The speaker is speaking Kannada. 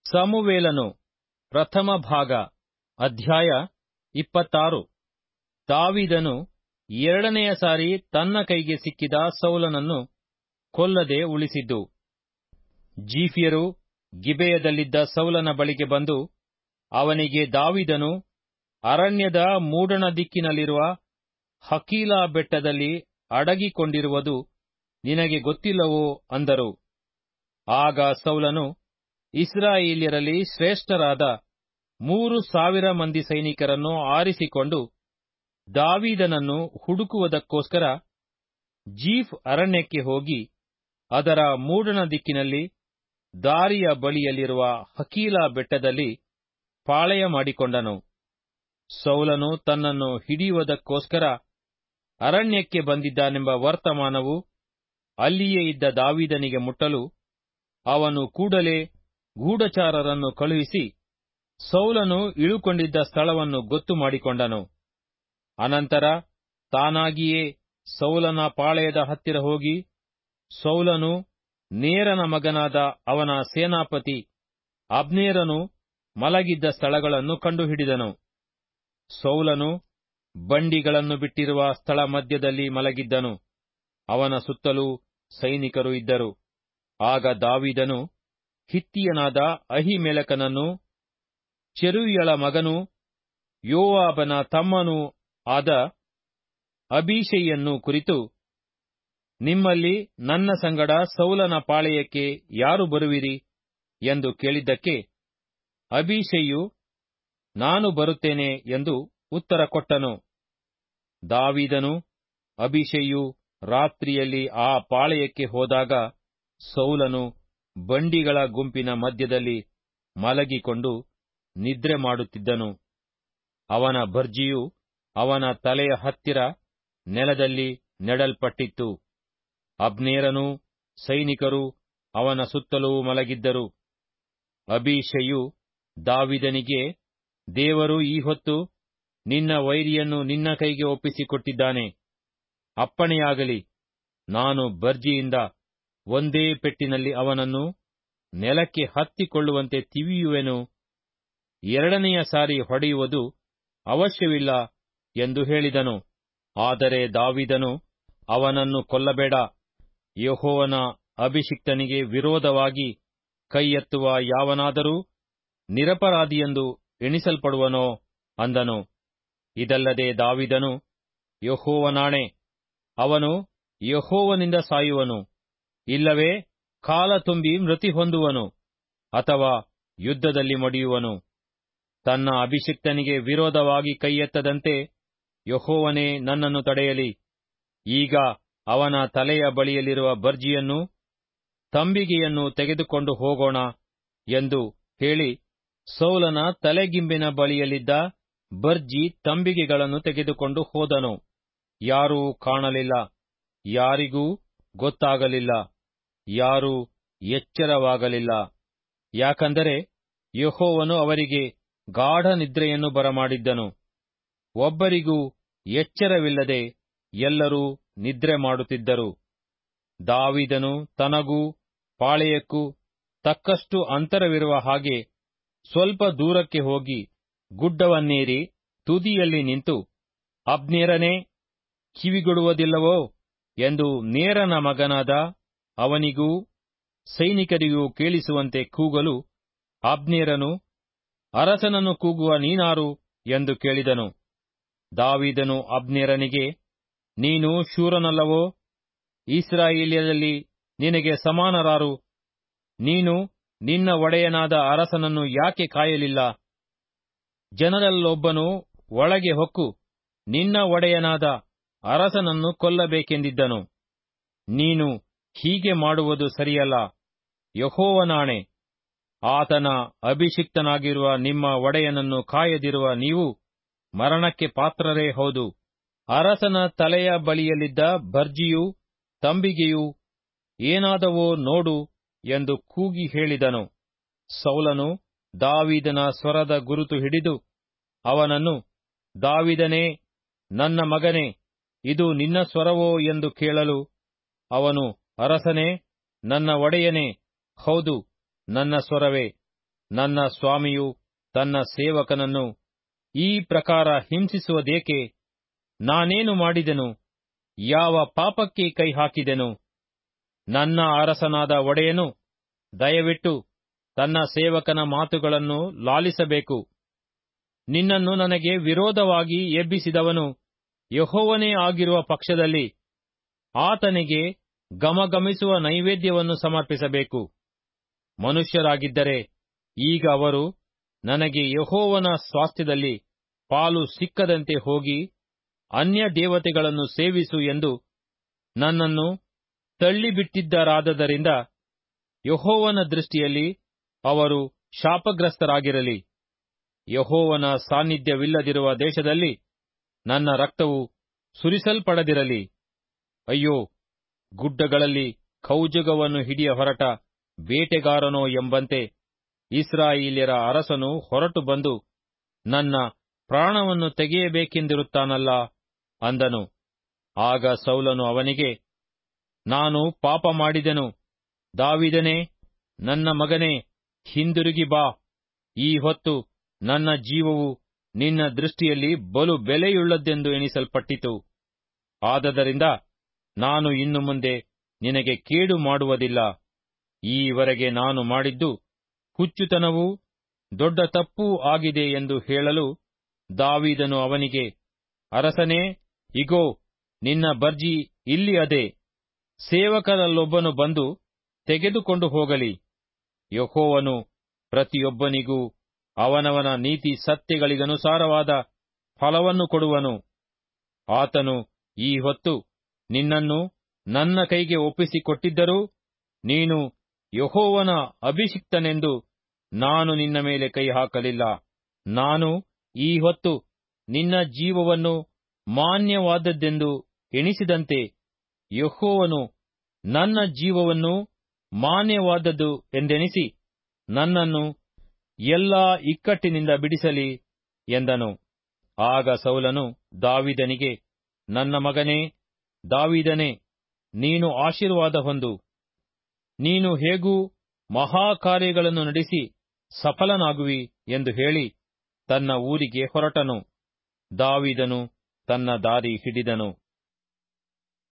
ಸಮುವೇಲನು ಪ್ರಥಮ ಭಾಗ ಅಧ್ಯಾಯ ಇಪ್ಪತ್ತಾರು ದಾವಿದನು ಎರಡನೆಯ ಸಾರಿ ತನ್ನ ಕೈಗೆ ಸಿಕ್ಕಿದ ಸೌಲನನ್ನು ಕೊಲ್ಲದೆ ಉಳಿಸಿದ್ದು ಜೀಫ್ಯರು ಗಿಬೆಯದಲ್ಲಿದ್ದ ಸೌಲನ ಬಳಿಗೆ ಬಂದು ಅವನಿಗೆ ದಾವಿದನು ಅರಣ್ಯದ ಮೂಡಣ ದಿಕ್ಕಿನಲ್ಲಿರುವ ಹಕೀಲಾ ಬೆಟ್ಟದಲ್ಲಿ ಅಡಗಿಕೊಂಡಿರುವುದು ನಿನಗೆ ಗೊತ್ತಿಲ್ಲವೋ ಅಂದರು ಆಗ ಸೌಲನು ಇಸ್ರಾಯೇಲ್ಯರಲ್ಲಿ ಶ್ರೇಷ್ಠರಾದ ಮೂರು ಸಾವಿರ ಮಂದಿ ಸೈನಿಕರನ್ನು ಆರಿಸಿಕೊಂಡು ದಾವೀದನನ್ನು ಹುಡುಕುವುದಕ್ಕೋಸ್ಕರ ಜೀಫ್ ಅರಣ್ಯಕ್ಕೆ ಹೋಗಿ ಅದರ ಮೂಡಣ ದಿಕ್ಕಿನಲ್ಲಿ ದಾರಿಯ ಬಳಿಯಲ್ಲಿರುವ ಹಕೀಲಾ ಬೆಟ್ಟದಲ್ಲಿ ಪಾಳೆಯ ಮಾಡಿಕೊಂಡನು ಸೌಲನು ತನ್ನನ್ನು ಹಿಡಿಯುವುದಕ್ಕೋಸ್ಕರ ಅರಣ್ಯಕ್ಕೆ ಬಂದಿದ್ದಾನೆಂಬ ವರ್ತಮಾನವು ಅಲ್ಲಿಯೇ ಇದ್ದ ದಾವೀದನಿಗೆ ಮುಟ್ಟಲು ಅವನು ಕೂಡಲೇ ಗೂಢಚಾರರನ್ನು ಕಳುಹಿಸಿ ಸೌಲನು ಇಳುಕೊಂಡಿದ್ದ ಸ್ಥಳವನ್ನು ಗೊತ್ತು ಮಾಡಿಕೊಂಡನು ಅನಂತರ ತಾನಾಗಿಯೇ ಸೌಲನ ಪಾಳೆಯದ ಹತ್ತಿರ ಹೋಗಿ ಸೌಲನು ನೇರನ ಮಗನಾದ ಅವನ ಸೇನಾಪತಿ ಅಬ್ನೇರನು ಮಲಗಿದ್ದ ಸ್ಥಳಗಳನ್ನು ಕಂಡುಹಿಡಿದನು ಸೌಲನು ಬಂಡಿಗಳನ್ನು ಬಿಟ್ಟಿರುವ ಸ್ಥಳ ಮಧ್ಯದಲ್ಲಿ ಮಲಗಿದ್ದನು ಅವನ ಸುತ್ತಲೂ ಸೈನಿಕರು ಇದ್ದರು ಆಗ ದಾವಿದನು ಹಿತ್ತಿಯನಾದ ಅಹಿಮೆಲಕನನ್ನು ಚೆರುಯಳ ಮಗನೂ ಯೋವಾಬನ ತಮ್ಮನೂ ಆದ ಅಬೀಷೆಯನ್ನು ಕುರಿತು ನಿಮ್ಮಲ್ಲಿ ನನ್ನ ಸಂಗಡ ಸೌಲನ ಪಾಳೆಯಕ್ಕೆ ಯಾರು ಬರುವಿರಿ ಎಂದು ಕೇಳಿದ್ದಕ್ಕೆ ಅಬೀಷೆಯು ನಾನು ಬರುತ್ತೇನೆ ಎಂದು ಉತ್ತರ ಕೊಟ್ಟನು ದಾವಿದನು ಅಭಿಷೆಯು ರಾತ್ರಿಯಲ್ಲಿ ಆ ಪಾಳೆಯಕ್ಕೆ ಹೋದಾಗ ಸೌಲನು ಬಂಡಿಗಳ ಗುಂಪಿನ ಮಧ್ಯದಲ್ಲಿ ಮಲಗಿಕೊಂಡು ನಿದ್ರೆ ಮಾಡುತ್ತಿದ್ದನು ಅವನ ಭರ್ಜಿಯು ಅವನ ತಲೆಯ ಹತ್ತಿರ ನೆಲದಲ್ಲಿ ನೆಡಲ್ಪಟ್ಟಿತ್ತು ಅಬ್ನೇರನೂ ಸೈನಿಕರು ಅವನ ಸುತ್ತಲೂ ಮಲಗಿದ್ದರು ಅಬೀಷೆಯು ದಾವಿದನಿಗೆ ದೇವರು ಈ ಹೊತ್ತು ನಿನ್ನ ವೈರಿಯನ್ನು ನಿನ್ನ ಕೈಗೆ ಒಪ್ಪಿಸಿಕೊಟ್ಟಿದ್ದಾನೆ ಅಪ್ಪಣೆಯಾಗಲಿ ನಾನು ಬರ್ಜಿಯಿಂದ ಒಂದೇ ಪೆಟ್ಟಿನಲ್ಲಿ ಅವನನ್ನು ನೆಲಕ್ಕೆ ಹತ್ತಿಕೊಳ್ಳುವಂತೆ ತಿವಿಯುವೆನು ಎರಡನೆಯ ಸಾರಿ ಹೊಡೆಯುವುದು ಅವಶ್ಯವಿಲ್ಲ ಎಂದು ಹೇಳಿದನು ಆದರೆ ದಾವಿದನು ಅವನನ್ನು ಕೊಲ್ಲಬೇಡ ಯಹೋವನ ಅಭಿಷಿಕ್ತನಿಗೆ ವಿರೋಧವಾಗಿ ಕೈ ಎತ್ತುವ ಯಾವನಾದರೂ ನಿರಪರಾಧಿಯೆಂದು ಎಣಿಸಲ್ಪಡುವನೋ ಅಂದನು ಇದಲ್ಲದೆ ದಾವಿದನು ಯಹೋವನಾಣೆ ಅವನು ಯಹೋವನಿಂದ ಸಾಯುವನು ಇಲ್ಲವೇ ಕಾಲ ತುಂಬಿ ಮೃತಿ ಹೊಂದುವನು ಅಥವಾ ಯುದ್ಧದಲ್ಲಿ ಮಡಿಯುವನು ತನ್ನ ಅಭಿಷಿಕ್ತನಿಗೆ ವಿರೋಧವಾಗಿ ಕೈ ಎತ್ತದಂತೆ ಯಹೋವನೇ ನನ್ನನ್ನು ತಡೆಯಲಿ ಈಗ ಅವನ ತಲೆಯ ಬಳಿಯಲ್ಲಿರುವ ಬರ್ಜಿಯನ್ನು ತಂಬಿಗೆಯನ್ನು ತೆಗೆದುಕೊಂಡು ಹೋಗೋಣ ಎಂದು ಹೇಳಿ ಸೌಲನ ತಲೆಗಿಂಬಿನ ಬಳಿಯಲ್ಲಿದ್ದ ಬರ್ಜಿ ತಂಬಿಗೆಗಳನ್ನು ತೆಗೆದುಕೊಂಡು ಹೋದನು ಯಾರೂ ಕಾಣಲಿಲ್ಲ ಯಾರಿಗೂ ಗೊತ್ತಾಗಲಿಲ್ಲ ಯಾರೂ ಎಚ್ಚರವಾಗಲಿಲ್ಲ ಯಾಕಂದರೆ ಯಹೋವನು ಅವರಿಗೆ ಗಾಢ ನಿದ್ರೆಯನ್ನು ಬರಮಾಡಿದ್ದನು ಒಬ್ಬರಿಗೂ ಎಚ್ಚರವಿಲ್ಲದೆ ಎಲ್ಲರೂ ನಿದ್ರೆ ಮಾಡುತ್ತಿದ್ದರು ದಾವಿದನು ತನಗೂ ಪಾಳೆಯಕ್ಕೂ ತಕ್ಕಷ್ಟು ಅಂತರವಿರುವ ಹಾಗೆ ಸ್ವಲ್ಪ ದೂರಕ್ಕೆ ಹೋಗಿ ಗುಡ್ಡವನ್ನೇರಿ ತುದಿಯಲ್ಲಿ ನಿಂತು ಅಬ್ನೇರನೇ ಕಿವಿಗೊಡುವುದಿಲ್ಲವೋ ಎಂದು ನೇರನ ಮಗನಾದ ಅವನಿಗೂ ಸೈನಿಕರಿಗೂ ಕೇಳಿಸುವಂತೆ ಕೂಗಲು ಅಬ್ನೇರನು ಅರಸನನ್ನು ಕೂಗುವ ನೀನಾರು ಎಂದು ಕೇಳಿದನು ದಾವಿದನು ಅಬ್ನೇರನಿಗೆ ನೀನು ಶೂರನಲ್ಲವೋ ಇಸ್ರಾಯೇಲ್ಯದಲ್ಲಿ ನಿನಗೆ ಸಮಾನರಾರು ನೀನು ನಿನ್ನ ಒಡೆಯನಾದ ಅರಸನನ್ನು ಯಾಕೆ ಕಾಯಲಿಲ್ಲ ಜನರಲ್ಲೊಬ್ಬನು ಒಳಗೆ ಹೊಕ್ಕು ನಿನ್ನ ಒಡೆಯನಾದ ಅರಸನನ್ನು ಕೊಲ್ಲಬೇಕೆಂದಿದ್ದನು ನೀನು ಹೀಗೆ ಮಾಡುವುದು ಸರಿಯಲ್ಲ ಯಹೋವನಾಣೆ ಆತನ ಅಭಿಷಿಕ್ತನಾಗಿರುವ ನಿಮ್ಮ ಒಡೆಯನನ್ನು ಕಾಯದಿರುವ ನೀವು ಮರಣಕ್ಕೆ ಪಾತ್ರರೇ ಹೌದು ಅರಸನ ತಲೆಯ ಬಳಿಯಲ್ಲಿದ್ದ ಭರ್ಜಿಯೂ ತಂಬಿಗೆಯೂ ಏನಾದವೋ ನೋಡು ಎಂದು ಕೂಗಿ ಹೇಳಿದನು ಸೌಲನು ದಾವಿದನ ಸ್ವರದ ಗುರುತು ಹಿಡಿದು ಅವನನ್ನು ದಾವಿದನೇ ನನ್ನ ಮಗನೇ ಇದು ನಿನ್ನ ಸ್ವರವೋ ಎಂದು ಕೇಳಲು ಅವನು ಅರಸನೇ ನನ್ನ ಒಡೆಯನೇ ಹೌದು ನನ್ನ ಸ್ವರವೇ ನನ್ನ ಸ್ವಾಮಿಯು ತನ್ನ ಸೇವಕನನ್ನು ಈ ಪ್ರಕಾರ ಹಿಂಸಿಸುವುದೇಕೆ ನಾನೇನು ಮಾಡಿದೆನು ಯಾವ ಪಾಪಕ್ಕೆ ಕೈ ಹಾಕಿದೆನು ನನ್ನ ಅರಸನಾದ ಒಡೆಯನು ದಯವಿಟ್ಟು ತನ್ನ ಸೇವಕನ ಮಾತುಗಳನ್ನು ಲಾಲಿಸಬೇಕು ನಿನ್ನನ್ನು ನನಗೆ ವಿರೋಧವಾಗಿ ಎಬ್ಬಿಸಿದವನು ಯಹೋವನೇ ಆಗಿರುವ ಪಕ್ಷದಲ್ಲಿ ಆತನಿಗೆ ಗಮಗಮಿಸುವ ನೈವೇದ್ಯವನ್ನು ಸಮರ್ಪಿಸಬೇಕು ಮನುಷ್ಯರಾಗಿದ್ದರೆ ಈಗ ಅವರು ನನಗೆ ಯಹೋವನ ಸ್ವಾಸ್ಥ್ಯದಲ್ಲಿ ಪಾಲು ಸಿಕ್ಕದಂತೆ ಹೋಗಿ ಅನ್ಯ ದೇವತೆಗಳನ್ನು ಸೇವಿಸು ಎಂದು ನನ್ನನ್ನು ತಳ್ಳಿಬಿಟ್ಟಿದ್ದರಾದದರಿಂದ ಯಹೋವನ ದೃಷ್ಟಿಯಲ್ಲಿ ಅವರು ಶಾಪಗ್ರಸ್ತರಾಗಿರಲಿ ಯಹೋವನ ಸಾನ್ನಿಧ್ಯವಿಲ್ಲದಿರುವ ದೇಶದಲ್ಲಿ ನನ್ನ ರಕ್ತವು ಸುರಿಸಲ್ಪಡದಿರಲಿ ಅಯ್ಯೋ ಗುಡ್ಡಗಳಲ್ಲಿ ಕೌಜುಗವನ್ನು ಹಿಡಿಯ ಹೊರಟ ಬೇಟೆಗಾರನೋ ಎಂಬಂತೆ ಇಸ್ರಾಯೇಲ್ಯರ ಅರಸನು ಹೊರಟು ಬಂದು ನನ್ನ ಪ್ರಾಣವನ್ನು ತೆಗೆಯಬೇಕೆಂದಿರುತ್ತಾನಲ್ಲ ಅಂದನು ಆಗ ಸೌಲನು ಅವನಿಗೆ ನಾನು ಪಾಪ ಮಾಡಿದೆನು ದಾವಿದನೇ ನನ್ನ ಮಗನೇ ಹಿಂದಿರುಗಿ ಬಾ ಈ ಹೊತ್ತು ನನ್ನ ಜೀವವು ನಿನ್ನ ದೃಷ್ಟಿಯಲ್ಲಿ ಬಲು ಬೆಲೆಯುಳ್ಳದ್ದೆಂದು ಎಣಿಸಲ್ಪಟ್ಟಿತು ಆದದರಿಂದ ನಾನು ಇನ್ನು ಮುಂದೆ ನಿನಗೆ ಕೇಡು ಮಾಡುವುದಿಲ್ಲ ಈವರೆಗೆ ನಾನು ಮಾಡಿದ್ದು ಹುಚ್ಚುತನವೂ ದೊಡ್ಡ ತಪ್ಪೂ ಆಗಿದೆ ಎಂದು ಹೇಳಲು ದಾವೀದನು ಅವನಿಗೆ ಅರಸನೇ ಇಗೋ ನಿನ್ನ ಬರ್ಜಿ ಇಲ್ಲಿ ಅದೆ ಸೇವಕರಲ್ಲೊಬ್ಬನು ಬಂದು ತೆಗೆದುಕೊಂಡು ಹೋಗಲಿ ಯಹೋವನು ಪ್ರತಿಯೊಬ್ಬನಿಗೂ ಅವನವನ ನೀತಿ ಸತ್ಯಗಳಿಗನುಸಾರವಾದ ಫಲವನ್ನು ಕೊಡುವನು ಆತನು ಈ ಹೊತ್ತು ನಿನ್ನನ್ನು ನನ್ನ ಕೈಗೆ ಒಪ್ಪಿಸಿಕೊಟ್ಟಿದ್ದರೂ ನೀನು ಯಹೋವನ ಅಭಿಷಿಕ್ತನೆಂದು ನಾನು ನಿನ್ನ ಮೇಲೆ ಕೈ ಹಾಕಲಿಲ್ಲ ನಾನು ಈ ಹೊತ್ತು ನಿನ್ನ ಜೀವವನ್ನು ಮಾನ್ಯವಾದದ್ದೆಂದು ಎಣಿಸಿದಂತೆ ಯಹೋವನು ನನ್ನ ಜೀವವನ್ನು ಮಾನ್ಯವಾದದ್ದು ಎಂದೆಣಿಸಿ ನನ್ನನ್ನು ಎಲ್ಲಾ ಇಕ್ಕಟ್ಟಿನಿಂದ ಬಿಡಿಸಲಿ ಎಂದನು ಆಗ ಸೌಲನು ದಾವಿದನಿಗೆ ನನ್ನ ಮಗನೇ ದಾವಿದನೇ ನೀನು ಆಶೀರ್ವಾದ ಹೊಂದು ನೀನು ಹೇಗೂ ಮಹಾಕಾರ್ಯಗಳನ್ನು ನಡೆಸಿ ಸಫಲನಾಗುವಿ ಎಂದು ಹೇಳಿ ತನ್ನ ಊರಿಗೆ ಹೊರಟನು ದಾವಿದನು ತನ್ನ ದಾರಿ ಹಿಡಿದನು